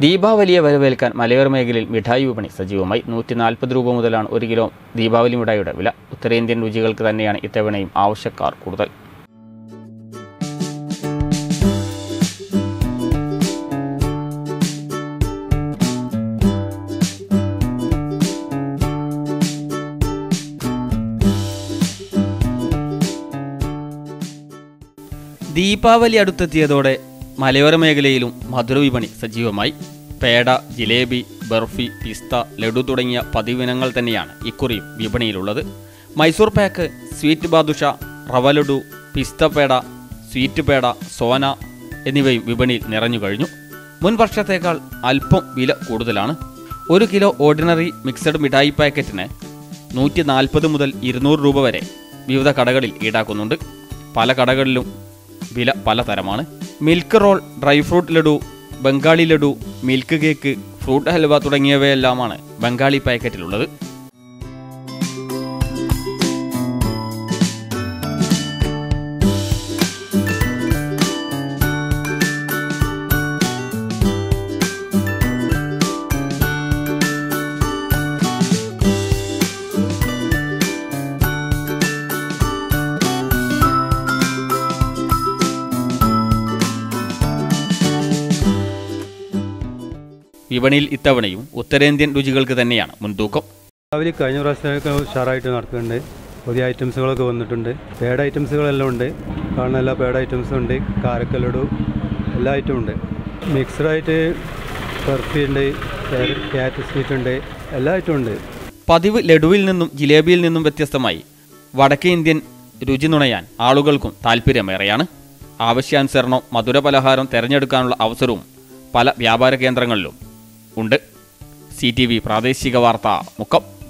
ദീപാവലിയെ വരവേൽക്കാൻ മലയോര മേഖലയിൽ മിഠായി വിപണി സജീവമായി നൂറ്റി നാൽപ്പത് രൂപ മുതലാണ് ഒരു കിലോ ദീപാവലി മിഠായിയുടെ വില ഉത്തരേന്ത്യൻ രുചികൾക്ക് തന്നെയാണ് ഇത്തവണയും ആവശ്യക്കാർ കൂടുതൽ ദീപാവലി അടുത്തെത്തിയതോടെ മലയോര മേഖലയിലും മധുരവിപണി സജീവമായി പേട ജിലേബി ബർഫി പിസ്ത ലഡു തുടങ്ങിയ പതിവിനങ്ങൾ തന്നെയാണ് ഇക്കുറിയും വിപണിയിലുള്ളത് മൈസൂർ പാക്ക് സ്വീറ്റ് ബാദുഷ റവ ലഡു പിസ്ത പേട സ്വീറ്റ് പേട സോന എന്നിവയും വിപണിയിൽ നിറഞ്ഞു കഴിഞ്ഞു മുൻ വർഷത്തേക്കാൾ അല്പം വില കൂടുതലാണ് ഒരു കിലോ ഓർഡിനറി മിക്സഡ് മിഠായി പാക്കറ്റിന് നൂറ്റി നാൽപ്പത് മുതൽ ഇരുന്നൂറ് രൂപ വരെ വിവിധ കടകളിൽ ഈടാക്കുന്നുണ്ട് പല കടകളിലും വില പലതരമാണ് milk roll dry fruit laddu Bengali laddu milk cake fruit halwa തുടങ്ങിയവയെല്ലാമാണ് ബംഗാളി പാക്കറ്റിലുള്ളത് വിപണിയിൽ ഇത്തവണയും ഉത്തരേന്ത്യൻ രുചികൾക്ക് തന്നെയാണ് മുൻതൂക്കം രാവിലെ കഴിഞ്ഞ പ്രാവശ്യമൊക്കെ ഉഷാറായിട്ട് നടക്കുന്നുണ്ട് പുതിയ ഐറ്റംസുകളൊക്കെ വന്നിട്ടുണ്ട് പേട ഐറ്റംസുകളെല്ലാം ഉണ്ട് കാണുന്ന എല്ലാ പേട ഐറ്റംസും ഉണ്ട് കാരക്കലഡു എല്ലാ ഐറ്റവും ഉണ്ട് മിക്സഡായിട്ട് ബർഫി ഉണ്ട് ക്യാറ്റ് സ്വീറ്റ് ഉണ്ട് എല്ലാ ഐറ്റവും ഉണ്ട് പതിവ് ലഡുവിൽ നിന്നും ജിലേബിയിൽ നിന്നും വ്യത്യസ്തമായി വടക്കേ ഇന്ത്യൻ രുചി നുണയാൻ ആളുകൾക്കും താല്പര്യമേറെയാണ് ആവശ്യാനുസരണം മധുര പലഹാരം തിരഞ്ഞെടുക്കാനുള്ള അവസരവും പല വ്യാപാര കേന്ദ്രങ്ങളിലും ഉണ്ട് സി ടി വി പ്രാദേശിക വാർത്ത മുക്കം